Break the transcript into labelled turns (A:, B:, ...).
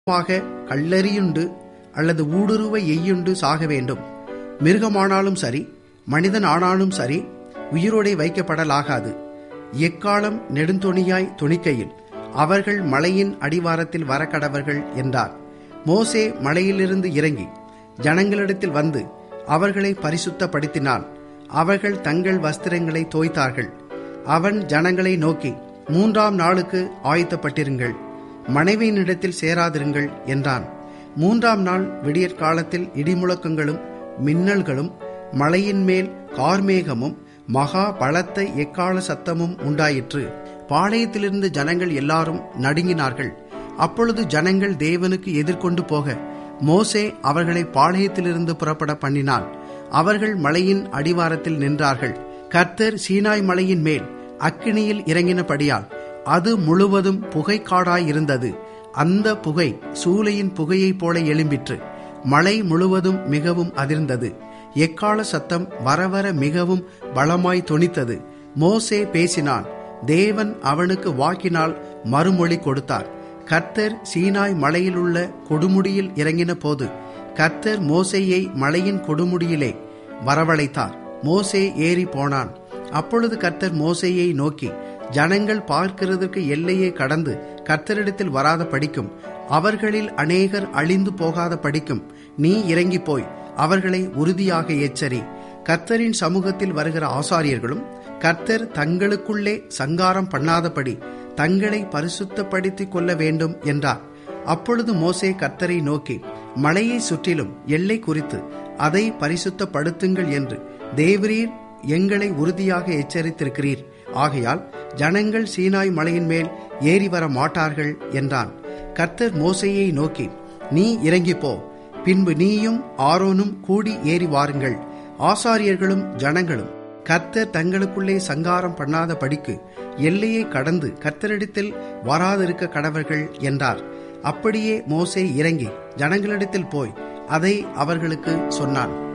A: மாக கல்லெறியுண்டு அல்லது ஊடுருவ எய்யுண்டு சாக வேண்டும் மிருகமானாலும் சரி மனிதன் ஆனாலும் சரி உயிரோடே வைக்கப்படலாகாது எக்காலம் நெடுந்தொணியாய் துணிக்கையில் அவர்கள் மலையின் அடிவாரத்தில் வரக்கடவர்கள் என்றார் மோசே மலையிலிருந்து இறங்கி ஜனங்களிடத்தில் வந்து அவர்களை பரிசுத்தப்படுத்தினான் அவர்கள் தங்கள் வஸ்திரங்களை தோய்த்தார்கள் அவன் ஜனங்களை நோக்கி மூன்றாம் நாளுக்கு ஆயத்தப்பட்டிருங்கள் மனைவியினிடத்தில் சேராதிருங்கள் என்றான் மூன்றாம் நாள் விடியற்காலத்தில் இடிமுழக்கங்களும் மின்னல்களும் மலையின் மேல் கார்மேகமும் மகா பலத்த எக்கால சத்தமும் உண்டாயிற்று பாளையத்திலிருந்து ஜனங்கள் எல்லாரும் நடுங்கினார்கள் அப்பொழுது ஜனங்கள் தேவனுக்கு எதிர்கொண்டு போக மோசே அவர்களை பாளையத்திலிருந்து புறப்பட பண்ணினான் அவர்கள் மலையின் அடிவாரத்தில் நின்றார்கள் கர்த்தர் சீனாய் மலையின் மேல் அக்கினியில் இறங்கினபடியால் அது முழுவதும் புகைக்காடாயிருந்தது அந்த புகை சூளையின் புகையைப் போல எழும்பிற்று மலை முழுவதும் மிகவும் அதிர்ந்தது எக்கால சத்தம் வரவர மிகவும் பலமாய் தொனித்தது மோசே பேசினான் தேவன் அவனுக்கு வாக்கினால் மறுமொழி கொடுத்தார் கர்த்தர் சீனாய் மலையிலுள்ள கொடுமுடியில் இறங்கின போது கர்த்தர் மோசேயை மலையின் கொடுமுடியிலே வரவழைத்தார் மோசே ஏறி போனான் அப்பொழுது கர்த்தர் மோசேயை நோக்கி ஜனங்கள் பார்க்கிறதற்கு எல்லையை கடந்து கர்த்தரிடத்தில் வராத படிக்கும் அவர்களில் அநேகர் அழிந்து போகாத படிக்கும் நீ இறங்கி போய் அவர்களை உறுதியாக எச்சரி கர்த்தரின் சமூகத்தில் வருகிற ஆசாரியர்களும் கர்த்தர் தங்களுக்குள்ளே சங்காரம் பண்ணாதபடி தங்களை பரிசுத்தப்படுத்திக் கொள்ள வேண்டும் என்றார் அப்பொழுது மோசே கர்த்தரை நோக்கி மலையை சுற்றிலும் எல்லை குறித்து அதை பரிசுத்தப்படுத்துங்கள் என்று தேவரீர் எங்களை உறுதியாக எச்சரித்திருக்கிறீர் ஆகையால் ஜனங்கள் சீனாய் மலையின் மேல் ஏறி வர மாட்டார்கள் என்றான் கர்த்தர் மோசையை நோக்கி நீ இறங்கி போ பின்பு நீயும் ஆரோனும் கூடி ஏறி வாருங்கள் ஆசாரியர்களும் ஜனங்களும் கர்த்தர் தங்களுக்குள்ளே சங்காரம் பண்ணாத படிக்கு எல்லையை கடந்து கர்த்தரிடத்தில் வராதிருக்க கடவர்கள் என்றார் அப்படியே மோசே இறங்கி ஜனங்களிடத்தில் போய் அதை அவர்களுக்கு சொன்னான்